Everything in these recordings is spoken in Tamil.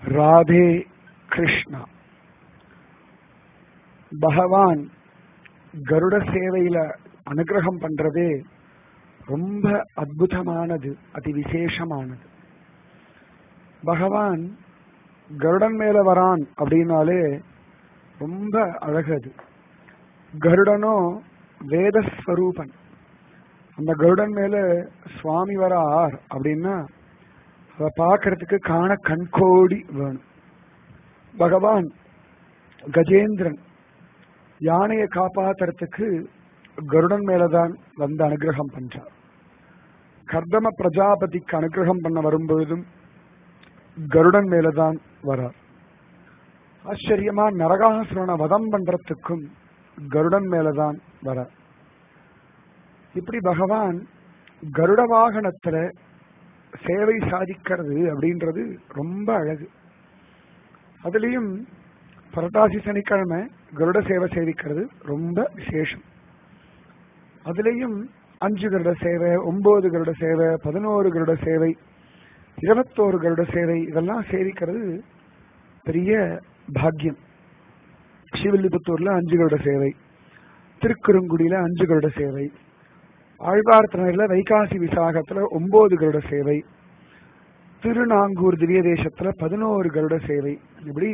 ராதே கிருஷ்ணா பகவான் கருட சேவையில அனுகிரகம் பண்றதே ரொம்ப அற்புதமானது அதி விசேஷமானது பகவான் கருடன் மேல வரான் அப்படின்னாலே ரொம்ப அழகது கருடனோ வேதஸ்வரூபன் அந்த கருடன் மேல சுவாமி வரார் அப்படின்னா அதை பார்க்கறதுக்கு காண கண்கோடி வேணும் பகவான் கஜேந்திரன் யானையை காப்பாத்துறதுக்கு கருடன் மேலதான் வந்து அனுகிரகம் பண்றார் கர்தம பிரஜாபதிக்கு அனுகிரகம் பண்ண வரும்பொழுதும் கருடன் மேலதான் வரார் ஆச்சரியமா நரகாசுரனை வதம் பண்றதுக்கும் கருடன் மேலதான் வரார் இப்படி பகவான் கருட வாகனத்துல சேவை சாதிக்கிறது அப்படின்றது ரொம்ப அழகு அதுலயும் புரட்டாசி சனிக்கிழமை கருட சேவை சேவிக்கிறது ரொம்ப விசேஷம் அதுலயும் அஞ்சு கருட சேவை ஒன்பது கருட சேவை பதினோரு கருட சேவை இருபத்தோரு கருட சேவை இதெல்லாம் சேவிக்கிறது பெரிய பாக்கியம் ஸ்ரீவில்லிபுத்தூர்ல அஞ்சு கருட சேவை திருக்குறுங்குடியில அஞ்சு கருட சேவை ஆழ்வார்த்தனர்ல வைகாசி விசாகத்துல ஒன்பது கருட சேவை திருநாங்கூர் திவ்ய தேசத்துல பதினோரு கருட சேவை இப்படி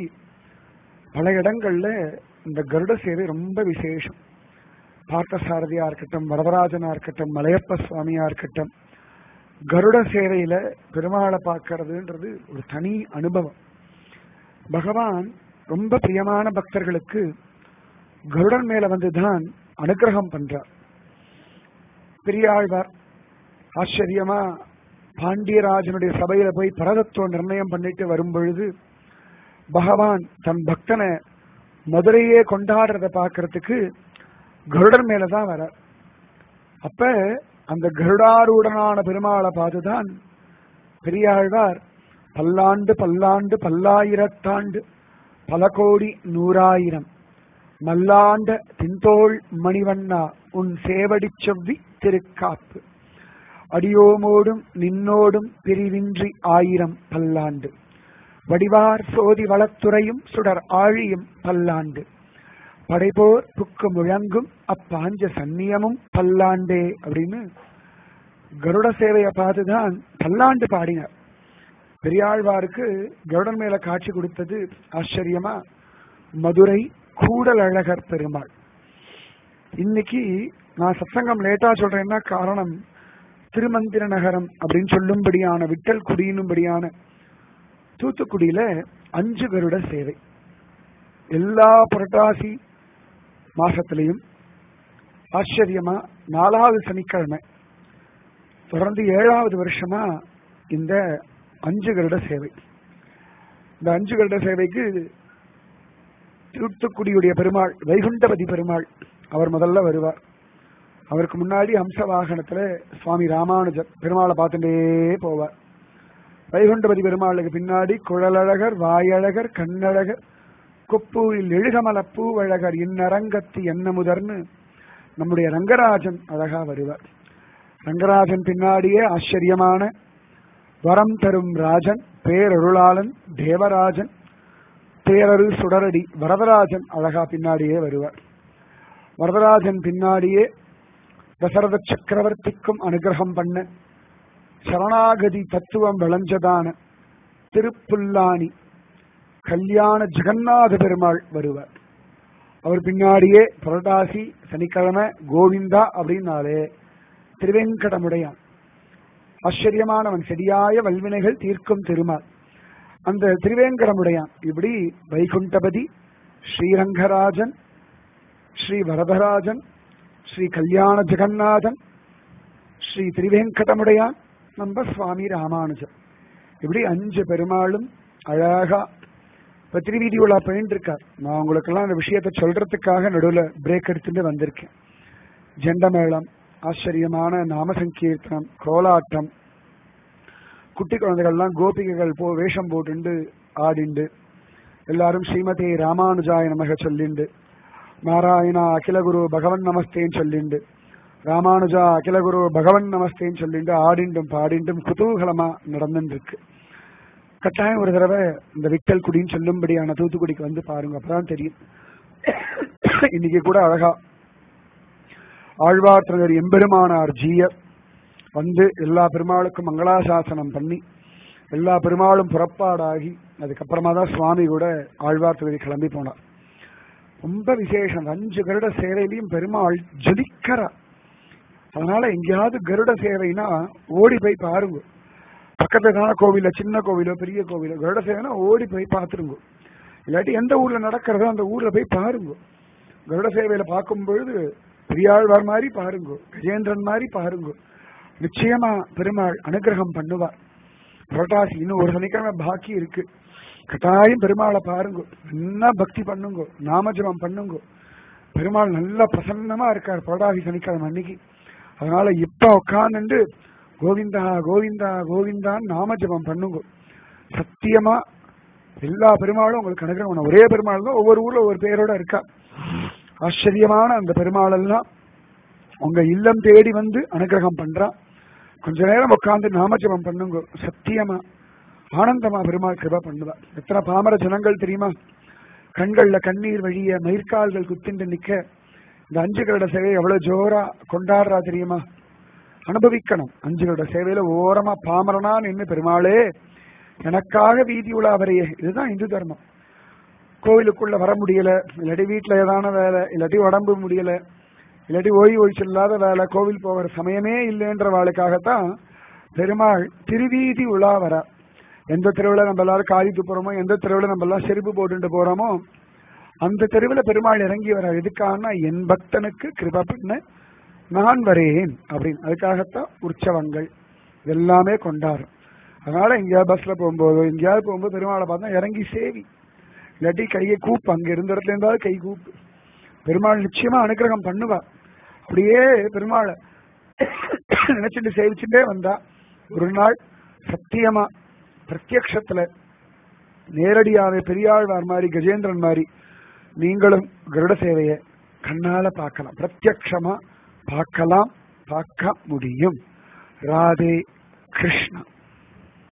பல இடங்கள்ல இந்த கருட சேவை ரொம்ப விசேஷம் பார்த்தசாரதியா இருக்கட்டும் வரதராஜனா இருக்கட்டும் மலையப்ப சுவாமியா இருக்கட்டும் கருட சேவையில பெருமாளை பார்க்கறதுன்றது ஒரு தனி அனுபவம் பகவான் ரொம்ப பிரியமான பக்தர்களுக்கு கருடன் மேல வந்துதான் அனுகிரகம் பண்றார் பெரியாழ்வார் ஆச்சரியமா பாண்டியராஜனுடைய சபையில போய் பரதத்துவ நிர்ணயம் பண்ணிட்டு வரும் பொழுது பகவான் தன் பக்தனை மதுரையே கொண்டாடுறத பாக்குறதுக்கு கருடன் மேலதான் வர அப்ப அந்த கருடாரூடனான பெருமாளை பார்த்துதான் பெரியாழ்வார் பல்லாண்டு பல்லாண்டு பல்லாயிரத்தாண்டு பல கோடி நூறாயிரம் மல்லாண்ட தின்தோள் மணிவண்ணா உன் சேவடி செவ்வி திருக்காப்பு அடியோமோடும் நின்னோடும் பிரிவின்றி ஆயிரம் பல்லாண்டு வடிவார் சோதி வளத்துறையும் சுடர் ஆழியும் பல்லாண்டு படைபோர் புக்கு முழங்கும் அப்பாஞ்ச சந்நியமும் பல்லாண்டே அப்படின்னு கருட சேவையை பார்த்துதான் பல்லாண்டு பாடினார் பெரியாழ்வாருக்கு கருடன் மேல காட்சி கொடுத்தது ஆச்சரியமா மதுரை கூடல் அழகர் பெருமாள் இன்னைக்கு நான் சத்சங்கம் லேட்டா சொல்றேன்னா காரணம் திருமந்திர நகரம் அப்படின்னு சொல்லும்படியான விட்டல் குடியினும்படியான தூத்துக்குடியில அஞ்சு கருட சேவை எல்லா புரட்டாசி மாசத்திலையும் ஆச்சரியமா நாலாவது சனிக்கிழமை தொடர்ந்து ஏழாவது வருஷமா இந்த அஞ்சு கருட சேவை இந்த அஞ்சு கருட சேவைக்கு தூத்துக்குடியுடைய பெருமாள் வைகுண்டபதி பெருமாள் அவர் முதல்ல வருவார் அவருக்கு முன்னாடி ஹம்ச வாகனத்துல சுவாமி ராமானுஜர் பெருமாளை பார்த்துட்டே போவார் வைகுண்டபதி பெருமாளுக்கு பின்னாடி குழலழகர் வாயழகர் கண்ணழகர் கொப்பூரில் எழுகமல பூவழகர் இன்னரங்கத்து என்ன முதர்னு நம்முடைய ரங்கராஜன் அழகா வருவார் ரங்கராஜன் பின்னாடியே ஆச்சரியமான வரம் தரும் ராஜன் பேரருளாளன் தேவராஜன் பேரரு சுடரடி வரதராஜன் அழகா பின்னாடியே வருவார் வரதராஜன் பின்னாடியே தசரத சக்கரவர்த்திக்கும் அனுகிரகம் பண்ண சரணாகதி தத்துவம் விளைஞ்சதான திருப்புல்லானி கல்யாண ஜெகநாத பெருமாள் வருவார் அவர் பின்னாடியே புரட்டாசி சனிக்கிழமை கோவிந்தா அப்படின்னாலே திருவெங்கடமுடையான் ஆச்சரியமானவன் செடியாய வல்வினைகள் தீர்க்கும் திருமால் அந்த திருவேங்கடமுடையான் இப்படி வைகுண்டபதி ஸ்ரீரங்கராஜன் ஸ்ரீ வரதராஜன் ஸ்ரீ கல்யாண ஜெகநாதன் ஸ்ரீ திருவேங்கடமுடையான் நம்ம சுவாமி ராமானுஜன் இப்படி அஞ்சு பெருமாளும் அழகா இப்ப திருவீதி உலா போயிட்டு இருக்கார் நான் உங்களுக்கெல்லாம் இந்த விஷயத்த சொல்றதுக்காக நடுவில் பிரேக் எடுத்துட்டு வந்திருக்கேன் ஜெண்டமேளம் ஆச்சரியமான நாம சங்கீர்த்தனம் கோலாட்டம் குட்டி குழந்தைகள்லாம் கோபிகைகள் போ வேஷம் போட்டுண்டு ஆடிண்டு எல்லாரும் ஸ்ரீமதி ராமானுஜாய நமக சொல்லிண்டு நாராயணா அகிலகுரு பகவன் நமஸ்தேன்னு சொல்லிண்டு ராமானுஜா அகிலகுரு பகவன் நமஸ்தேன்னு சொல்லிட்டு ஆடிண்டும் பாடிண்டும் குதூகலமா நடந்துட்டு இருக்கு கட்டாயம் ஒரு தடவை இந்த விட்டல் குடின்னு சொல்லும்படியான தூத்துக்குடிக்கு வந்து பாருங்க அப்பதான் தெரியும் இன்னைக்கு கூட அழகா ஆழ்வார்த்தனர் எம்பெருமானார் ஜீயர் வந்து எல்லா பெருமாளுக்கும் மங்களாசாசனம் பண்ணி எல்லா பெருமாளும் புறப்பாடாகி அதுக்கப்புறமா தான் சுவாமி கூட ஆழ்வார் தொகுதி கிளம்பி போனார் ரொம்ப விசேஷம் அஞ்சு கருட சேவையிலையும் பெருமாள் ஜொலிக்கிறார் அதனால எங்கேயாவது கருட சேவைனா ஓடி போய் பாருங்க பக்கத்துல தான கோவில சின்ன கோவிலோ பெரிய கோவிலோ கருட சேவைனா ஓடி போய் பார்த்துருங்க இல்லாட்டி எந்த ஊர்ல நடக்கிறதோ அந்த ஊர்ல போய் பாருங்க கருட சேவையில பார்க்கும் பொழுது பெரியாழ்வார் மாதிரி பாருங்க கஜேந்திரன் மாதிரி பாருங்க நிச்சயமா பெருமாள் அனுகிரகம் பண்ணுவார் புரட்டாசி இன்னும் ஒரு சனிக்கிழமை பாக்கி இருக்கு கட்டாயம் பெருமாளை பாருங்க என்ன பக்தி பண்ணுங்க நாமஜபம் பண்ணுங்க பெருமாள் நல்லா பிரசன்னமா இருக்கார் புரட்டாசி சனிக்கிழமை அன்னைக்கு அதனால இப்ப உட்காந்துட்டு கோவிந்தா கோவிந்தா கோவிந்தான்னு நாமஜபம் பண்ணுங்க சத்தியமா எல்லா பெருமாளும் உங்களுக்கு அனுகிரகம் பண்ணணும். ஒரே பெருமாள் தான் ஒவ்வொரு ஊர்ல ஒவ்வொரு பேரோட இருக்கா ஆச்சரியமான அந்த பெருமாள் எல்லாம் உங்க இல்லம் தேடி வந்து அனுகிரகம் பண்றான் கொஞ்ச நேரம் உட்கார்ந்து நாமஜபம் பண்ணுங்க சத்தியமா ஆனந்தமா பெருமாள் கிருபா பண்ணுவா எத்தனை பாமர ஜனங்கள் தெரியுமா கண்கள்ல கண்ணீர் வழிய மயிர்கால்கள் குத்திண்டு நிக்க இந்த அஞ்சு கருட சேவை எவ்வளவு ஜோரா கொண்டாடுறா தெரியுமா அனுபவிக்கணும் அஞ்சு கருட சேவையில ஓரமா பாமரனா நின்று பெருமாளே எனக்காக வீதி உலாவரையே இதுதான் இந்து தர்மம் கோவிலுக்குள்ள வர முடியல இல்லாட்டி வீட்டுல ஏதான வேலை இல்லாட்டி உடம்பு முடியல இல்லாட்டி ஓய்வு ஒழிச்சு இல்லாத வேலை கோவில் போகிற சமயமே இல்லைன்ற வாளுக்காகத்தான் பெருமாள் திருவீதி உலா வர எந்த தெருவில் நம்ம எல்லாரும் காரி துப்புறோமோ எந்த தெருவில் நம்ம எல்லாம் செருப்பு போட்டுட்டு போறோமோ அந்த தெருவில் பெருமாள் இறங்கி வர எதுக்கான என் பக்தனுக்கு கிருபா பண்ண நான் வரேன் அப்படின்னு அதுக்காகத்தான் உற்சவங்கள் எல்லாமே கொண்டாடும் அதனால எங்கேயாவது பஸ்ல போகும்போதோ எங்கேயாவது போகும்போது பெருமாளை பார்த்தா இறங்கி சேவி இல்லாட்டி கையை கூப்பு அங்க இருந்த இடத்துல இருந்தாலும் கை கூப்பு பெருமாள் நிச்சயமா அனுகிரகம் பண்ணுவா அப்படியே பெருமாளை நினைச்சிட்டு சேவிச்சுட்டே வந்தா ஒரு நாள் சத்தியமா பிரத்யக்ஷத்துல நேரடியாவே பெரியாழ்வார் மாதிரி கஜேந்திரன் மாதிரி நீங்களும் கருட சேவையை கண்ணால பார்க்கலாம் பிரத்யக்ஷமா பார்க்கலாம் பார்க்க முடியும் ராதே கிருஷ்ணா